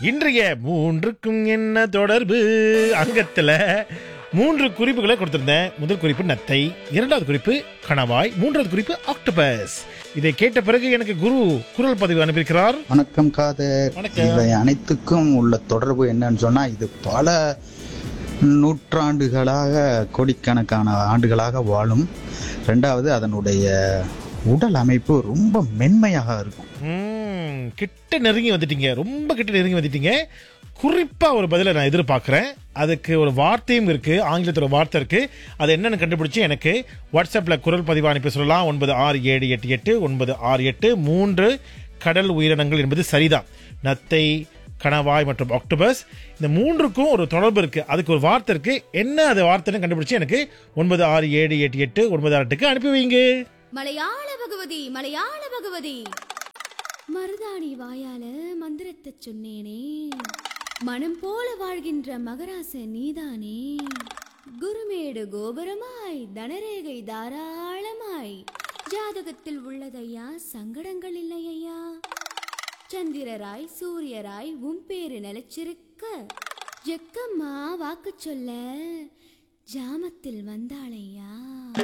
இன்றைய மூன்றுக்கும் என்ன தொடர்பு அங்கத்துல மூன்று குறிப்புகளை கொடுத்திருந்தேன் முதல் குறிப்பு நத்தை இரண்டாவது குறிப்பு கணவாய் மூன்றாவது குறிப்பு ஆக்டோபஸ் இதை கேட்ட பிறகு எனக்கு குரு குரல் பதிவு அனுப்பியிருக்கிறார் வணக்கம் காதர் வணக்கம். இவை அனைத்துக்கும் உள்ள தொடர்பு என்னன்னு சொன்னா இது பல நூற்றாண்டுகளாக கோடிக்கணக்கான ஆண்டுகளாக வாழும் ரெண்டாவது அதனுடைய உடல் அமைப்பு ரொம்ப மென்மையாக இருக்கும் ம், கிட்ட நெருங்கி வந்துட்டீங்க ரொம்ப கிட்ட நெருங்கி வந்துட்டீங்க குறிப்பா ஒரு பதிலை நான் எதிர்பார்க்கிறேன் அதுக்கு ஒரு வார்த்தையும் இருக்கு ஆங்கிலத்தில் ஒரு வார்த்தை இருக்கு அது என்னன்னு கண்டுபிடிச்சு எனக்கு வாட்ஸ்அப்ல குரல் பதிவு அனுப்பி சொல்லலாம் ஒன்பது ஆறு ஏழு எட்டு எட்டு ஒன்பது ஆறு எட்டு மூன்று கடல் உயிரினங்கள் என்பது சரிதான் நத்தை கணவாய் மற்றும் ஆக்டோபஸ் இந்த மூன்றுக்கும் ஒரு தொடர்பு இருக்கு அதுக்கு ஒரு வார்த்தை இருக்கு என்ன அது வார்த்தைன்னு கண்டுபிடிச்சு எனக்கு ஒன்பது ஆறு ஏழு எட்டு எட்டு ஒன்பது ஆறு எட்டுக்கு அனுப்பி வைங்க மலையாள பகவதி மலையாள பகவதி மருதாணி வாயால மந்திரத்தை சொன்னேனே மனம் போல வாழ்கின்ற மகராச நீதானே குருமேடு கோபுரமாய் தனரேகை தாராளமாய் ஜாதகத்தில் உள்ளதையா சங்கடங்கள் இல்லையா சந்திரராய் சூரியராய் உன் பேரு நிலைச்சிருக்க ஜெக்கம்மா வாக்கு சொல்ல ஜாமத்தில் வந்தாளையா